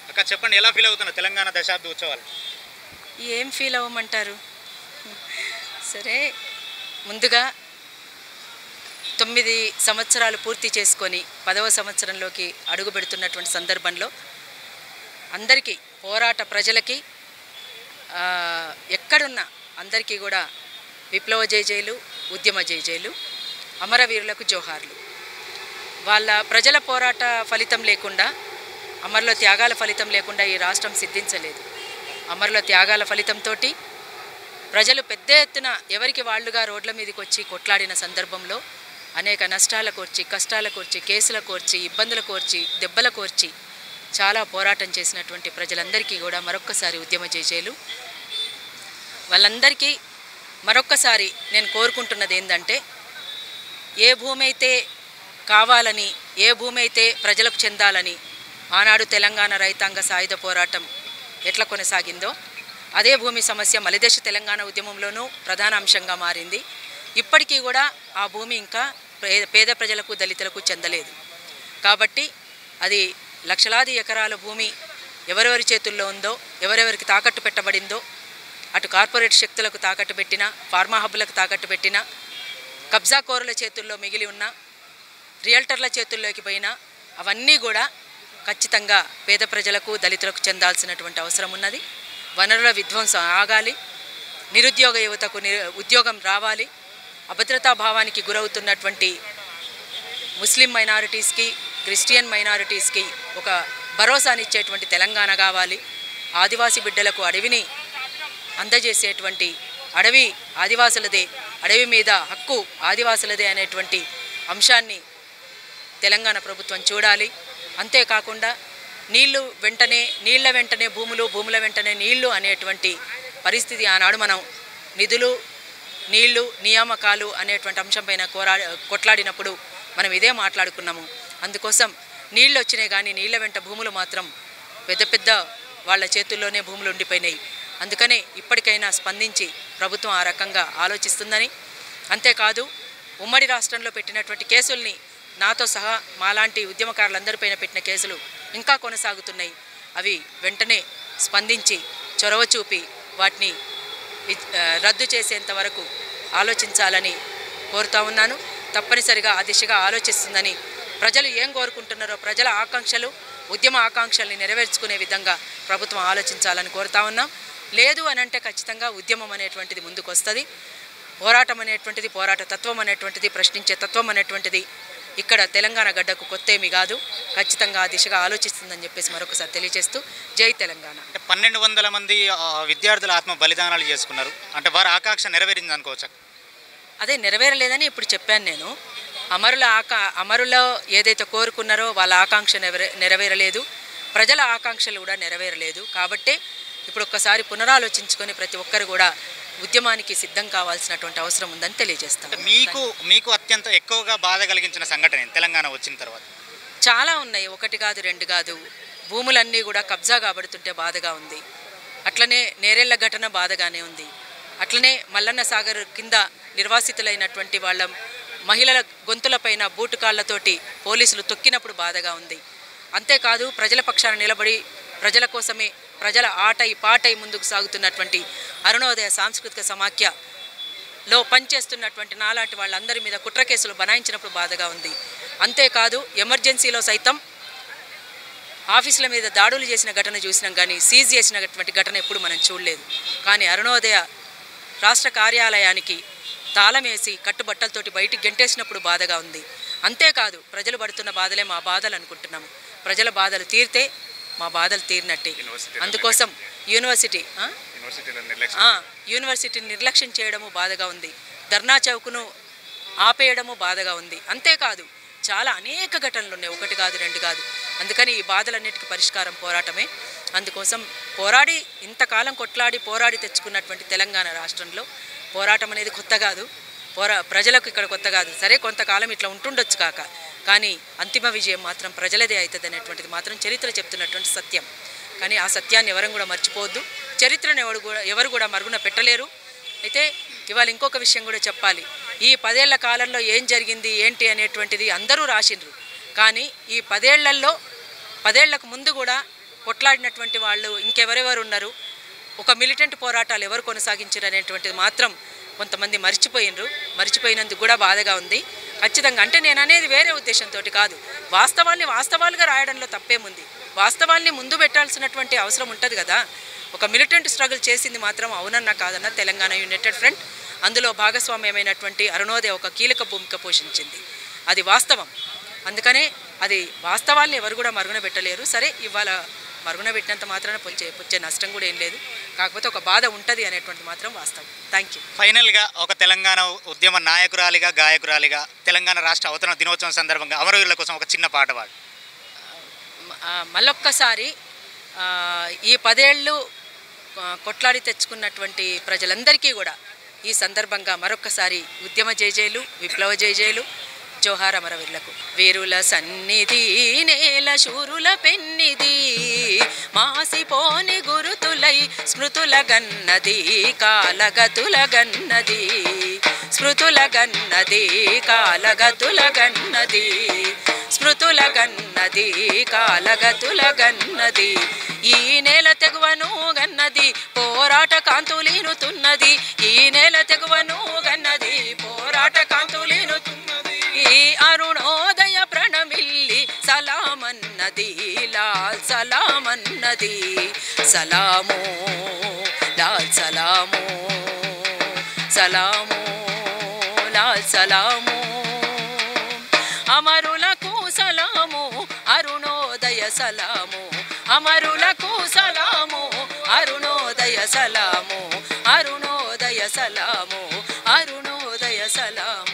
అక్క చెప్పండి ఎలా ఫీల్ అవుతున్నారు తెలంగాణ దశాబ్ది ఉత్సవాలు ఏం ఫీల్ అవ్వమంటారు సరే ముందుగా తొమ్మిది సంవత్సరాలు పూర్తి చేసుకొని పదవ సంవత్సరంలోకి అడుగు పెడుతున్నటువంటి సందర్భంలో అందరికీ పోరాట ప్రజలకి ఆ, ఎక్కడున్నా అందరికీ కూడా విప్లవ జయజయలు ఉద్యమ జయజయలు అమరవీరులకు జోహార్లు వాళ్ళ ప్రజల పోరాట ఫలితం లేకుండా అమరుల త్యాగాల ఫలితం లేకుండా ఈ రాష్ట్రం సిద్ధించలేదు అమరుల త్యాగాల ఫలితంతో ప్రజలు పెద్ద ఎత్తున ఎవరికి వాళ్ళుగా రోడ్ల మీదకి వచ్చి కొట్లాడిన సందర్భంలో అనేక నష్టాల కోర్చి కష్టాల కోర్చి కేసుల కోర్చి ఇబ్బందుల కోర్చి దెబ్బల కోర్చి చాలా పోరాటం చేసినటువంటి ప్రజలందరికీ కూడా మరొక్కసారి ఉద్యమ జయజయలు వాళ్ళందరికీ మరొక్కసారి నేను కోరుకుంటున్నది ఏంటంటే ఏ భూమి అయితే కావాలని ఏ భూమి అయితే ప్రజలకు చెందాలని ఆనాడు తెలంగాణ రైతాంగ సాయుధ పోరాటం ఎట్లా కొనసాగిందో అదే భూమి సమస్య మలిదేశ తెలంగాణ ఉద్యమంలోనూ ప్రధాన అంశంగా మారింది ఇప్పటికీ కూడా ఆ భూమి ఇంకా పే- పేద ప్రజలకు దళితులకు చెందలేదు కాబట్టి అది లక్షలాది ఎకరాల భూమి ఎవరెవరి చేతుల్లో ఉందో ఎవరెవరికి తాకట్టు పెట్టబడిందో అటు కార్పొరేట్ శక్తులకు తాకట్టు పెట్టిన ఫార్మా హబ్బులకు తాకట్టు పెట్టిన కబ్జాకోరుల చేతుల్లో మిగిలి ఉన్న రియల్టర్ల చేతుల్లోకి పోయినా అవన్నీ కూడా ఖచ్చితంగా పేద ప్రజలకు దళితులకు చెందాల్సినటువంటి అవసరం ఉన్నది వనరుల విధ్వంసం ఆగాలి నిరుద్యోగ యువతకు ని ఉద్యోగం రావాలి అభద్రతా భావానికి గురవుతున్నటువంటి ముస్లిం మైనారిటీస్కి క్రిస్టియన్ మైనారిటీస్కి ఒక భరోసానిచ్చేటువంటి తెలంగాణ కావాలి ఆదివాసీ బిడ్డలకు అడవిని అందజేసేటువంటి అడవి ఆదివాసులదే అడవి మీద హక్కు ఆదివాసులదే అనేటువంటి అంశాన్ని తెలంగాణ ప్రభుత్వం చూడాలి అంతేకాకుండా నీళ్లు వెంటనే నీళ్ల వెంటనే భూములు భూముల వెంటనే నీళ్లు అనేటువంటి పరిస్థితి ఆనాడు మనం నిధులు నీళ్లు నియామకాలు అనేటువంటి అంశంపైన కోరా కొట్లాడినప్పుడు మనం ఇదే మాట్లాడుకున్నాము అందుకోసం నీళ్ళు వచ్చినాయి కానీ నీళ్ల వెంట భూములు మాత్రం పెద్ద పెద్ద వాళ్ళ చేతుల్లోనే భూములు ఉండిపోయినాయి అందుకనే ఇప్పటికైనా స్పందించి ప్రభుత్వం ఆ రకంగా ఆలోచిస్తుందని అంతేకాదు ఉమ్మడి రాష్ట్రంలో పెట్టినటువంటి కేసుల్ని నాతో సహా మాలాంటి ఉద్యమకారులందరిపైన పెట్టిన కేసులు ఇంకా కొనసాగుతున్నాయి అవి వెంటనే స్పందించి చొరవ చూపి వాటిని వి- ఆ, రద్దు చేసేంత వరకు ఆలోచించాలని కోరుతా ఉన్నాను తప్పనిసరిగా ఆ దిశగా ఆలోచిస్తుందని ప్రజలు ఏం కోరుకుంటున్నారో ప్రజల ఆకాంక్షలు ఉద్యమ ఆకాంక్షల్ని నెరవేర్చుకునే విధంగా ప్రభుత్వం ఆలోచించాలని కోరుతా ఉన్నాం లేదు అని అంటే ఖచ్చితంగా ఉద్యమం అనేటువంటిది ముందుకు వస్తుంది పోరాటం అనేటువంటిది పోరాట తత్వం అనేటువంటిది ప్రశ్నించే తత్వం అనేటువంటిది ఇక్కడ తెలంగాణ గడ్డకు కొత్త ఏమీ కాదు ఖచ్చితంగా ఆ దిశగా ఆలోచిస్తుందని చెప్పేసి మరొకసారి తెలియజేస్తూ జై తెలంగాణ అంటే పన్నెండు వందల మంది ఆ, విద్యార్థుల ఆత్మ బలిదానాలు చేసుకున్నారు అంటే వారి ఆకాంక్ష నెరవేరింది అనుకోవచ్చు అదే నెరవేరలేదని ఇప్పుడు చెప్పాను నేను అమరుల ఆకా అమరులో ఏదైతే కోరుకున్నారో వాళ్ళ ఆకాంక్ష నెరవే నెరవేరలేదు ప్రజల ఆకాంక్షలు కూడా నెరవేరలేదు కాబట్టే ఇప్పుడు ఒక్కసారి పునరాలోచించుకొని ప్రతి ఒక్కరు కూడా ఉద్యమానికి సిద్ధం కావాల్సినటువంటి అవసరం ఉందని తెలియజేస్తాం అంటే మీకు మీకు అత్యంత ఎక్కువగా బాధ కలిగించిన సంఘటన ఏంటి తెలంగాణ వచ్చిన తర్వాత చాలా ఉన్నాయి ఒకటి కాదు రెండు కాదు భూములన్నీ కూడా కబ్జా కాబడుతుంటే బాధగా ఉంది అట్లనే నేరేళ్ల ఘటన బాధగానే ఉంది అట్లనే మల్లన్న సాగర్ కింద నిర్వాసితులైనటువంటి వాళ్ళ మహిళల గొంతులపైన బూటుకాళ్లతోటి పోలీసులు తొక్కినప్పుడు బాధగా ఉంది అంతేకాదు ప్రజల పక్షాన నిలబడి ప్రజల కోసమే ప్రజల ఆటై పాటై ముందుకు సాగుతున్నటువంటి అరుణోదయ సాంస్కృతిక సమాఖ్య లో పనిచేస్తున్నటువంటి నాలాంటి వాళ్ళందరి మీద కుట్ర కేసులు బనాయించినప్పుడు బాధగా ఉంది అంతేకాదు ఎమర్జెన్సీలో సైతం ఆఫీసుల మీద దాడులు చేసిన ఘటన చూసినాం కానీ సీజ్ చేసినటువంటి ఘటన ఎప్పుడు మనం చూడలేదు కానీ అరుణోదయ రాష్ట్ర కార్యాలయానికి తాళం వేసి కట్టుబట్టలతోటి బయటికి గెంటేసినప్పుడు బాధగా ఉంది అంతేకాదు ప్రజలు పడుతున్న బాధలే మా బాధలు అనుకుంటున్నాము ప్రజల బాధలు తీరితే మా బాధలు తీరినట్టే అందుకోసం యూనివర్సిటీ ఆ? ఆ, యూనివర్సిటీని నిర్లక్ష్యం చేయడము బాధగా ఉంది ధర్నా చౌక్ను ఆపేయడము బాధగా ఉంది అంతేకాదు చాలా అనేక ఘటనలు ఉన్నాయి ఒకటి కాదు రెండు కాదు అందుకని ఈ బాధలన్నిటికీ పరిష్కారం పోరాటమే అందుకోసం పోరాడి ఇంతకాలం కొట్లాడి పోరాడి తెచ్చుకున్నటువంటి తెలంగాణ రాష్ట్రంలో పోరాటం అనేది కొత్త కాదు పోరా ప్రజలకు ఇక్కడ కొత్త కాదు సరే కొంతకాలం ఇట్లా ఉంటుండొచ్చు కాక కానీ అంతిమ విజయం మాత్రం ప్రజలదే అవుతుంది అనేటువంటిది మాత్రం చరిత్ర చెప్తున్నటువంటి సత్యం కానీ ఆ సత్యాన్ని ఎవరం కూడా మర్చిపోవద్దు చరిత్రను ఎవరు కూడా ఎవరు కూడా మరుగున పెట్టలేరు అయితే ఇవాళ ఇంకొక విషయం కూడా చెప్పాలి ఈ పదేళ్ల కాలంలో ఏం జరిగింది ఏంటి అనేటువంటిది అందరూ రాసిండ్రు కానీ ఈ పదేళ్లలో పదేళ్లకు ముందు కూడా కొట్లాడినటువంటి వాళ్ళు ఇంకెవరెవరు ఉన్నారు ఒక మిలిటెంట్ పోరాటాలు ఎవరు కొనసాగించారు అనేటువంటిది మాత్రం కొంతమంది మర్చిపోయినరు మర్చిపోయినందుకు కూడా బాధగా ఉంది ఖచ్చితంగా అంటే నేను అనేది వేరే ఉద్దేశంతో కాదు వాస్తవాల్ని వాస్తవాలుగా రాయడంలో తప్పేముంది వాస్తవాల్ని ముందు పెట్టాల్సినటువంటి అవసరం ఉంటుంది కదా ఒక మిలిటెంట్ స్ట్రగుల్ చేసింది మాత్రం అవునన్నా కాదన్నా తెలంగాణ యునైటెడ్ ఫ్రంట్ అందులో భాగస్వామ్యమైనటువంటి అరుణోదయ ఒక కీలక భూమిక పోషించింది అది వాస్తవం అందుకనే అది వాస్తవాల్ని ఎవరు కూడా మరుగున పెట్టలేరు సరే ఇవాళ మరుగున పెట్టినంత మాత్రాన పొచ్చే వచ్చే నష్టం కూడా ఏం లేదు కాకపోతే ఒక బాధ ఉంటుంది అనేటువంటి మాత్రం వాస్తవం థ్యాంక్ యూ ఫైనల్గా ఒక తెలంగాణ ఉద్యమ నాయకురాలిగా గాయకురాలిగా తెలంగాణ రాష్ట్ర అవతరణ దినోత్సవం సందర్భంగా అమరవీరుల కోసం ఒక చిన్న పాట పాడు ఆ, మళ్ళొక్కసారి ఆ, ఈ పదేళ్ళు ఆ, కొట్లాడి తెచ్చుకున్నటువంటి ప్రజలందరికీ కూడా ఈ సందర్భంగా మరొక్కసారి ఉద్యమ జయజయలు విప్లవ జయజయలు జోహార్ అమరవీరులకు వీరుల సన్నిధి నేల శూరుల పెన్నిది మాసిపోని గురుతులై స్మృతుల గన్నది కాలగతుల గన్నది స్మృతుల గన్నది కాలగతుల గన్నది స్మృతుల గన్నది కాలగతుల గన్నది ఈ నేల తెగువను గన్నది పోరాట కాంతులీనుతున్నది ఈ నేల తెగువను గన్నది పోరాట కాంతులీనుతున్నది ఈ అరుణోదయ ప్రణమిల్లి సలామన్నది లాల్ సలామన్నది సలాము లాల్ సలాము సలాము లాల్ సలాము అమరులకు సలాము అరుణోదయ సలాము అమరులకు సలాము అరుణోదయ సలాము అరుణోదయ సలాము అరుణోదయ సలాము